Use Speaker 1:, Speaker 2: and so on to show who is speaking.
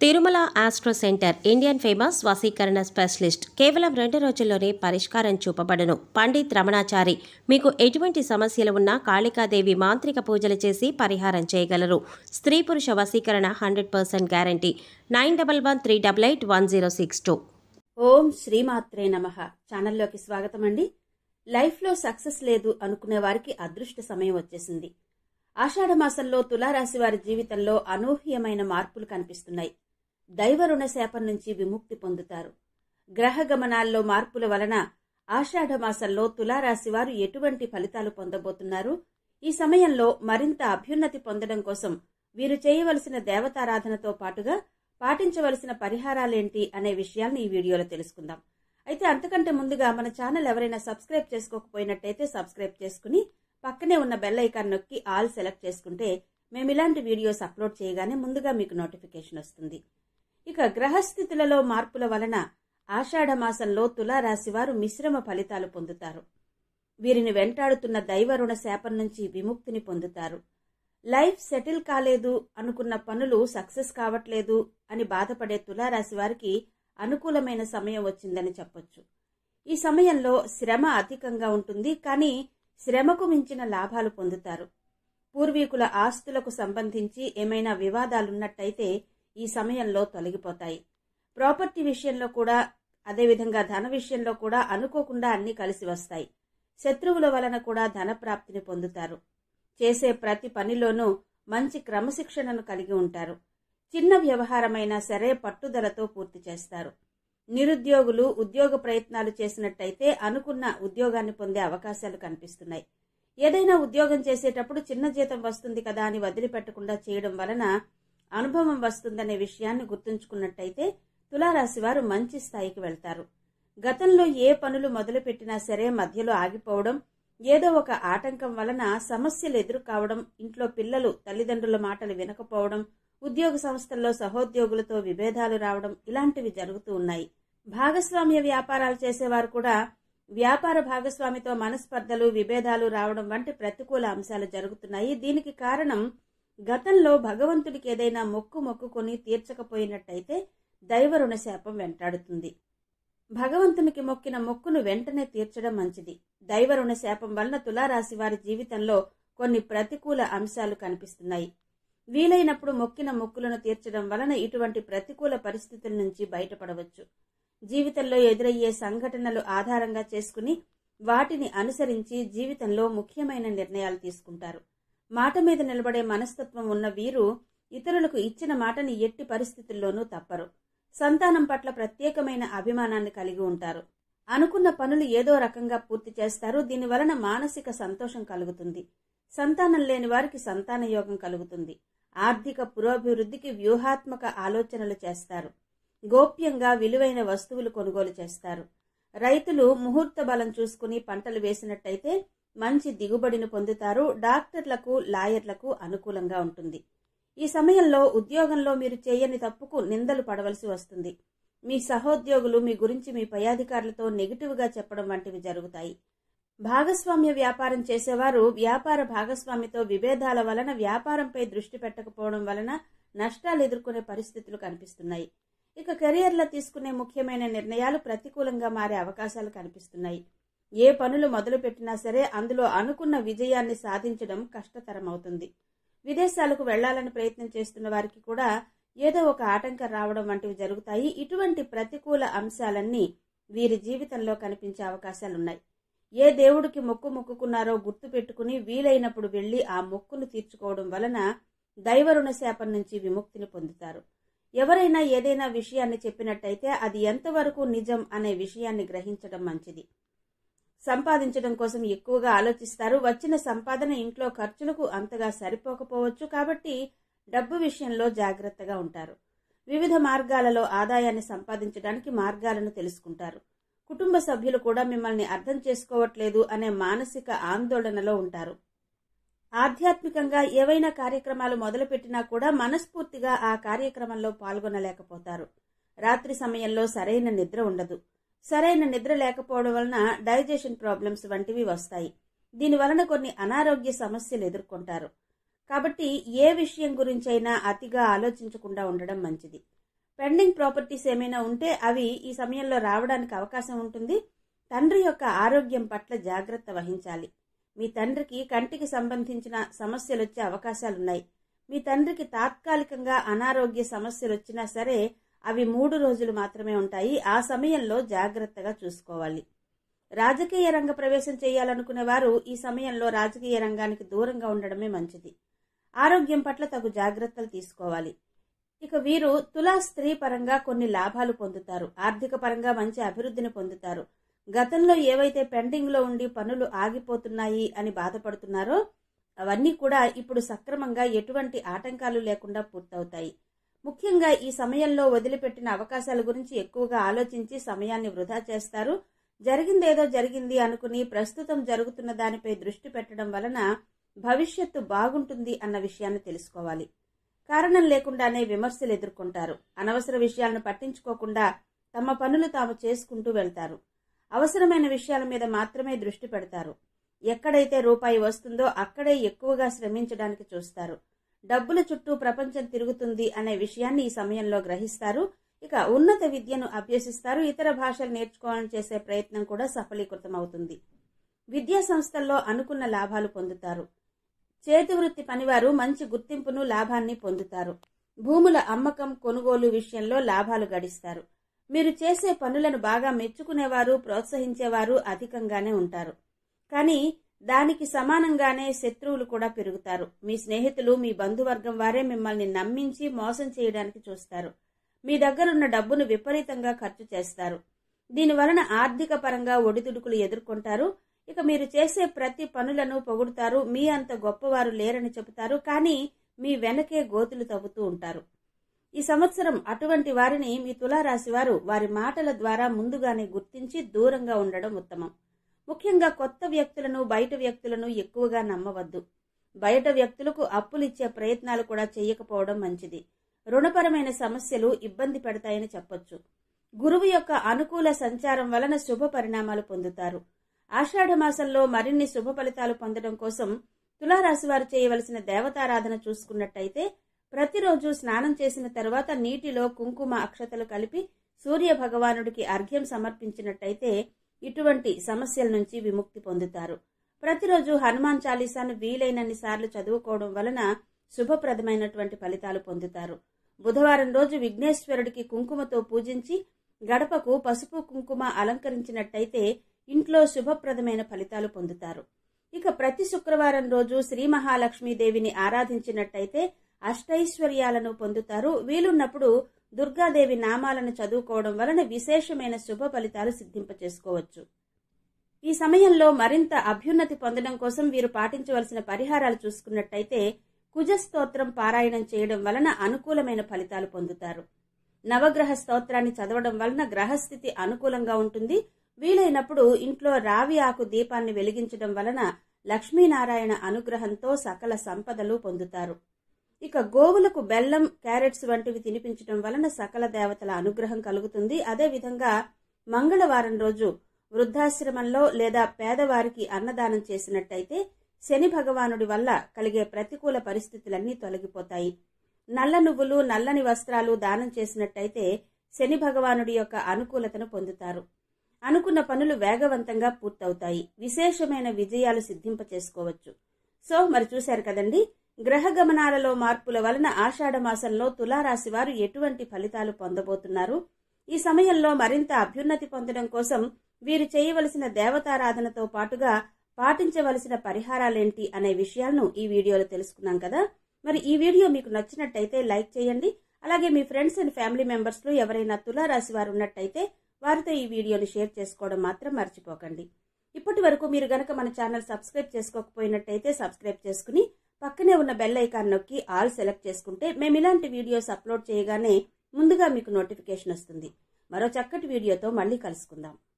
Speaker 1: Tirumala astro centre Indian famous వశీకరణ specialist కేవలం రెండు రోజుల్లోనే పరిష్కారం చూపబడును పండిత్ రమణాచారి మీకు ఎటువంటి సమస్యలు ఉన్నా కాళికాదేవి మాంత్రిక పూజలు చేసి పరిహారం చేయగలరు స్త్రీ పురుష వశీకరణ hundred percent guarantee nine double one three double eight one zero six two
Speaker 2: ఓం శ్రీమాత్రే నమ ఛానల్లోకి స్వాగతం అండి లైఫ్లో సక్సెస్ లేదు అనుకునే వారికి అదృష్ట సమయం వచ్చేసింది ఆషాఢ మాసంలో తులారాశి వారి జీవితంలో అనూహ్యమైన మార్పులు కనిపిస్తున్నాయి దైవ రుణ శాపం నుంచి విముక్తి పొందుతారు గ్రహ గమనాల్లో మార్పుల వలన ఆషాఢ మాసంలో తులారాశి వారు ఎటువంటి ఫలితాలు పొందబోతున్నారు ఈ సమయంలో మరింత అభ్యున్నతి పొందడం కోసం వీరు చేయవలసిన దేవతారాధనతో పాటుగా పాటించవలసిన పరిహారాలేంటి అనే విషయాల్ని ఈ వీడియోలో తెలుసుకుందాం అయితే అంతకంటే ముందుగా మన ఛానల్ ఎవరైనా సబ్స్క్రైబ్ చేసుకోకపోయినట్టయితే సబ్స్క్రైబ్ చేసుకుని పక్కనే ఉన్న బెల్ ఐకాన్ నొక్కి ఆల్ సెలెక్ట్ చేసుకుంటే మేము ఇలాంటి వీడియోస్ అప్లోడ్ చేయగానే ముందుగా మీకు నోటిఫికేషన్ వస్తుంది ఇక గ్రహస్థితులలో మార్పుల వలన ఆషాఢ మాసంలో తులారాశి వారు మిశ్రమ ఫలితాలు పొందుతారు వీరిని వెంటాడుతున్న దైవ రుణ శాపం నుంచి విముక్తిని పొందుతారు లైఫ్ సెటిల్ కాలేదు అనుకున్న పనులు సక్సెస్ కావట్లేదు అని బాధపడే తులారాశి వారికి అనుకూలమైన సమయం వచ్చిందని చెప్పొచ్చు ఈ సమయంలో శ్రమ అధికంగా ఉంటుంది కానీ శ్రమకు మించిన లాభాలు పొందుతారు పూర్వీకుల ఆస్తులకు సంబంధించి ఏమైనా వివాదాలున్నట్టయితే ఈ సమయంలో తొలగిపోతాయి ప్రాపర్టీ విషయంలో కూడా అదేవిధంగా ధన విషయంలో కూడా అనుకోకుండా అన్ని కలిసి వస్తాయి శత్రువుల వలన కూడా ధన ప్రాప్తిని పొందుతారు చేసే ప్రతి పనిలోనూ మంచి క్రమశిక్షణను కలిగి ఉంటారు చిన్న వ్యవహారమైనా సరే పట్టుదలతో పూర్తి చేస్తారు నిరుద్యోగులు ఉద్యోగ ప్రయత్నాలు చేసినట్టయితే అనుకున్న ఉద్యోగాన్ని పొందే అవకాశాలు కనిపిస్తున్నాయి ఏదైనా ఉద్యోగం చేసేటప్పుడు చిన్న జీతం వస్తుంది కదా అని వదిలిపెట్టకుండా చేయడం వలన అనుభవం వస్తుందనే విషయాన్ని గుర్తుంచుకున్నట్టయితే తులారాశి వారు మంచి స్థాయికి వెళ్తారు గతంలో ఏ పనులు మొదలుపెట్టినా సరే మధ్యలో ఆగిపోవడం ఏదో ఒక ఆటంకం వలన సమస్యలు ఎదురు కావడం ఇంట్లో పిల్లలు తల్లిదండ్రుల మాటలు వినకపోవడం ఉద్యోగ సంస్థల్లో సహోద్యోగులతో విభేదాలు రావడం ఇలాంటివి జరుగుతూ ఉన్నాయి భాగస్వామ్య వ్యాపారాలు చేసేవారు కూడా వ్యాపార భాగస్వామితో మనస్పర్ధలు విభేదాలు రావడం వంటి ప్రతికూల అంశాలు జరుగుతున్నాయి దీనికి కారణం గతంలో భగవంతుడికి ఏదైనా మొక్కు మొక్కుకొని తీర్చకపోయినట్టయితే దైవ రుణ శాపం వెంటాడుతుంది భగవంతునికి మొక్కిన మొక్కును వెంటనే తీర్చడం మంచిది దైవ రుణ శాపం వలన తులారాశి వారి జీవితంలో కొన్ని ప్రతికూల అంశాలు కనిపిస్తున్నాయి వీలైనప్పుడు మొక్కిన మొక్కులను తీర్చడం వలన ఇటువంటి ప్రతికూల పరిస్థితుల నుంచి బయటపడవచ్చు జీవితంలో ఎదురయ్యే సంఘటనలు ఆధారంగా చేసుకుని వాటిని అనుసరించి జీవితంలో ముఖ్యమైన నిర్ణయాలు తీసుకుంటారు మాట మీద నిలబడే మనస్తత్వం ఉన్న వీరు ఇతరులకు ఇచ్చిన మాటని ఎట్టి పరిస్థితుల్లోనూ తప్పరు సంతానం పట్ల ప్రత్యేకమైన అభిమానాన్ని కలిగి ఉంటారు అనుకున్న పనులు ఏదో రకంగా పూర్తి చేస్తారు దీని వలన మానసిక సంతోషం కలుగుతుంది సంతానం లేని వారికి సంతాన యోగం కలుగుతుంది ఆర్థిక పురోభివృద్ధికి వ్యూహాత్మక ఆలోచనలు చేస్తారు గోప్యంగా విలువైన వస్తువులు కొనుగోలు చేస్తారు రైతులు ముహూర్త బలం చూసుకుని పంటలు వేసినట్టయితే మంచి దిగుబడిని పొందుతారు డాక్టర్లకు లాయర్లకు అనుకూలంగా ఉంటుంది ఈ సమయంలో ఉద్యోగంలో మీరు చేయని తప్పుకు నిందలు పడవలసి వస్తుంది మీ సహోద్యోగులు మీ గురించి మీ పై అధికారులతో నెగిటివ్గా చెప్పడం వంటివి జరుగుతాయి భాగస్వామ్య వ్యాపారం చేసేవారు వ్యాపార భాగస్వామితో విభేదాల వలన వ్యాపారంపై దృష్టి పెట్టకపోవడం వలన నష్టాలు ఎదుర్కొనే పరిస్థితులు కనిపిస్తున్నాయి ఇక కెరియర్లో తీసుకునే ముఖ్యమైన నిర్ణయాలు ప్రతికూలంగా మారే అవకాశాలు కనిపిస్తున్నాయి ఏ పనులు మొదలుపెట్టినా సరే అందులో అనుకున్న విజయాన్ని సాధించడం కష్టతరం అవుతుంది విదేశాలకు వెళ్లాలని ప్రయత్నం చేస్తున్న వారికి కూడా ఏదో ఒక ఆటంకం రావడం వంటివి జరుగుతాయి ఇటువంటి ప్రతికూల అంశాలన్నీ వీరి జీవితంలో కనిపించే అవకాశాలున్నాయి ఏ దేవుడికి మొక్కు మొక్కుకున్నారో గుర్తు పెట్టుకుని వీలైనప్పుడు వెళ్లి ఆ మొక్కును తీర్చుకోవడం వలన దైవరుణ శాపం నుంచి విముక్తిని పొందుతారు ఎవరైనా ఏదైనా విషయాన్ని చెప్పినట్టయితే అది ఎంతవరకు నిజం అనే విషయాన్ని గ్రహించడం మంచిది సంపాదించడం కోసం ఎక్కువగా ఆలోచిస్తారు వచ్చిన సంపాదన ఇంట్లో ఖర్చులకు అంతగా సరిపోకపోవచ్చు కాబట్టి డబ్బు విషయంలో జాగ్రత్తగా ఉంటారు వివిధ మార్గాలలో ఆదాయాన్ని సంపాదించడానికి మార్గాలను తెలుసుకుంటారు కుటుంబ సభ్యులు కూడా మిమ్మల్ని అర్థం చేసుకోవట్లేదు అనే మానసిక ఆందోళనలో ఉంటారు ఆధ్యాత్మికంగా ఏవైనా కార్యక్రమాలు మొదలుపెట్టినా కూడా మనస్ఫూర్తిగా ఆ కార్యక్రమంలో పాల్గొనలేకపోతారు రాత్రి సమయంలో సరైన నిద్ర ఉండదు సరైన నిద్ర లేకపోవడం వలన డైజెషన్ ప్రాబ్లమ్స్ వంటివి వస్తాయి దీని వలన కొన్ని అనారోగ్య సమస్యలు ఎదుర్కొంటారు కాబట్టి ఏ విషయం గురించైనా అతిగా ఆలోచించకుండా ఉండడం మంచిది పెండింగ్ ప్రాపర్టీస్ ఏమైనా ఉంటే అవి ఈ సమయంలో రావడానికి అవకాశం ఉంటుంది తండ్రి యొక్క ఆరోగ్యం పట్ల జాగ్రత్త వహించాలి మీ తండ్రికి కంటికి సంబంధించిన సమస్యలు వచ్చే అవకాశాలున్నాయి మీ తండ్రికి తాత్కాలికంగా అనారోగ్య సమస్యలు వచ్చినా సరే అవి మూడు రోజులు మాత్రమే ఉంటాయి ఆ సమయంలో జాగ్రత్తగా చూసుకోవాలి రాజకీయ రంగ ప్రవేశం చేయాలనుకునే వారు ఈ సమయంలో రాజకీయ రంగానికి దూరంగా ఉండడమే మంచిది ఆరోగ్యం పట్ల తగు జాగ్రత్తలు తీసుకోవాలి ఇక వీరు తులా స్త్రీ పరంగా కొన్ని లాభాలు పొందుతారు ఆర్థిక పరంగా మంచి అభివృద్ధిని పొందుతారు గతంలో ఏవైతే పెండింగ్ లో ఉండి పనులు ఆగిపోతున్నాయి అని బాధపడుతున్నారో అవన్నీ కూడా ఇప్పుడు సక్రమంగా ఎటువంటి ఆటంకాలు లేకుండా పూర్తవుతాయి ముఖ్యంగా ఈ సమయంలో వదిలిపెట్టిన అవకాశాల గురించి ఎక్కువగా ఆలోచించి సమయాన్ని వృధా చేస్తారు జరిగిందేదో జరిగింది అనుకుని ప్రస్తుతం జరుగుతున్న దానిపై దృష్టి పెట్టడం వలన భవిష్యత్తు బాగుంటుంది అన్న విషయాన్ని తెలుసుకోవాలి కారణం లేకుండానే విమర్శలు ఎదుర్కొంటారు అనవసర విషయాలను పట్టించుకోకుండా తమ పనులు తాము చేసుకుంటూ వెళ్తారు అవసరమైన విషయాల మీద మాత్రమే దృష్టి పెడతారు ఎక్కడైతే రూపాయి వస్తుందో అక్కడే ఎక్కువగా శ్రమించడానికి చూస్తారు డబ్బుల చుట్టూ ప్రపంచం తిరుగుతుంది అనే విషయాన్ని ఈ సమయంలో గ్రహిస్తారు ఇక ఉన్నత విద్యను అభ్యసిస్తారు ఇతర భాషలు నేర్చుకోవాలని చేసే ప్రయత్నం కూడా సఫలీకృతమవుతుంది విద్యా సంస్థల్లో అనుకున్న లాభాలు పొందుతారు చేతి వృత్తి పనివారు మంచి గుర్తింపును లాభాన్ని పొందుతారు భూముల అమ్మకం కొనుగోలు విషయంలో లాభాలు గడిస్తారు మీరు చేసే పనులను బాగా మెచ్చుకునేవారు ప్రోత్సహించేవారు అధికంగానే ఉంటారు కానీ దానికి సమానంగానే శత్రువులు కూడా పెరుగుతారు మీ స్నేహితులు మీ బంధువర్గం వారే మిమ్మల్ని నమ్మించి మోసం చేయడానికి చూస్తారు మీ దగ్గరున్న డబ్బును విపరీతంగా ఖర్చు చేస్తారు దీని వలన ఆర్థిక పరంగా ఒడిదుడుకులు ఎదుర్కొంటారు ఇక మీరు చేసే ప్రతి పనులను పొగుడుతారు మీ అంత గొప్పవారు లేరని చెబుతారు కానీ మీ వెనకే గోతులు తవ్వుతూ ఉంటారు ఈ సంవత్సరం అటువంటి వారిని మీ తులారాశి వారు వారి మాటల ద్వారా ముందుగానే గుర్తించి దూరంగా ఉండడం ఉత్తమం ముఖ్యంగా కొత్త వ్యక్తులను బయట వ్యక్తులను ఎక్కువగా నమ్మవద్దు బయట వ్యక్తులకు అప్పులు ఇచ్చే ప్రయత్నాలు కూడా చేయకపోవడం మంచిది రుణపరమైన సమస్యలు ఇబ్బంది పెడతాయని చెప్పొచ్చు గురువు యొక్క అనుకూల సంచారం వలన శుభ పరిణామాలు పొందుతారు ఆషాఢ మాసంలో మరిన్ని శుభ ఫలితాలు పొందడం కోసం తులారాశి వారు చేయవలసిన దేవతారాధన చూసుకున్నట్టయితే ప్రతిరోజు స్నానం చేసిన తర్వాత నీటిలో కుంకుమ అక్షతలు కలిపి సూర్య భగవానుడికి అర్ఘ్యం సమర్పించినట్టయితే ఇటువంటి సమస్యల నుంచి విముక్తి పొందుతారు ప్రతిరోజు హనుమాన్ చాలీసాను వీలైనన్ని సార్లు చదువుకోవడం వలన శుభప్రదమైనటువంటి ఫలితాలు పొందుతారు బుధవారం రోజు విఘ్నేశ్వరుడికి కుంకుమతో పూజించి గడపకు పసుపు కుంకుమ అలంకరించినట్టయితే ఇంట్లో శుభప్రదమైన ఫలితాలు పొందుతారు ఇక ప్రతి శుక్రవారం రోజు శ్రీ మహాలక్ష్మీదేవిని ఆరాధించినట్టయితే అష్టైశ్వర్యాలను పొందుతారు వీలున్నప్పుడు దుర్గాదేవి నామాలను చదువుకోవడం వలన విశేషమైన శుభ ఫలితాలు సిద్ధింపచేసుకోవచ్చు ఈ సమయంలో మరింత అభ్యున్నతి పొందడం కోసం వీరు పాటించవలసిన పరిహారాలు చూసుకున్నట్టయితే కుజ స్తోత్రం పారాయణం చేయడం వలన అనుకూలమైన ఫలితాలు పొందుతారు నవగ్రహ స్తోత్రాన్ని చదవడం వలన గ్రహస్థితి అనుకూలంగా ఉంటుంది వీలైనప్పుడు ఇంట్లో రావి ఆకు దీపాన్ని వెలిగించడం వలన లక్ష్మీనారాయణ అనుగ్రహంతో సకల సంపదలు పొందుతారు ఇక గోవులకు బెల్లం క్యారెట్స్ వంటివి తినిపించడం వలన సకల దేవతల అనుగ్రహం కలుగుతుంది అదేవిధంగా మంగళవారం రోజు వృద్ధాశ్రమంలో లేదా పేదవారికి అన్నదానం చేసినట్టయితే శని భగవానుడి వల్ల కలిగే ప్రతికూల పరిస్థితులన్నీ తొలగిపోతాయి నల్ల నువ్వులు నల్లని వస్త్రాలు దానం చేసినట్టయితే శని భగవానుడి యొక్క అనుకూలతను పొందుతారు అనుకున్న పనులు వేగవంతంగా పూర్తవుతాయి విశేషమైన విజయాలు సిద్ధింప చేసుకోవచ్చు సో మరి చూశారు కదండి గ్రహ గమనాలలో మార్పుల వలన ఆషాఢ మాసంలో తులారాశి వారు ఎటువంటి ఫలితాలు పొందబోతున్నారు ఈ సమయంలో మరింత అభ్యున్నతి పొందడం కోసం వీరు చేయవలసిన దేవతారాధనతో పాటుగా పాటించవలసిన పరిహారాలేంటి అనే విషయాలను ఈ వీడియోలో తెలుసుకున్నాం కదా మరి ఈ వీడియో మీకు నచ్చినట్టయితే లైక్ చేయండి అలాగే మీ ఫ్రెండ్స్ అండ్ ఫ్యామిలీ మెంబర్స్ లో ఎవరైనా తులారాశి వారు ఉన్నట్టయితే వారితో ఈ వీడియోని షేర్ చేసుకోవడం మాత్రం మర్చిపోకండి ఇప్పటి వరకు మీరు గనక మన ఛానల్ సబ్స్క్రైబ్ చేసుకోకపోయినట్టయితే సబ్స్క్రైబ్ చేసుకుని పక్కనే ఉన్న బెల్ ఐకాన్ నొక్కి ఆల్ సెలెక్ట్ చేసుకుంటే మేము ఇలాంటి వీడియోస్ అప్లోడ్ చేయగానే ముందుగా మీకు నోటిఫికేషన్ వస్తుంది మరో చక్కటి వీడియోతో మళ్ళీ కలుసుకుందాం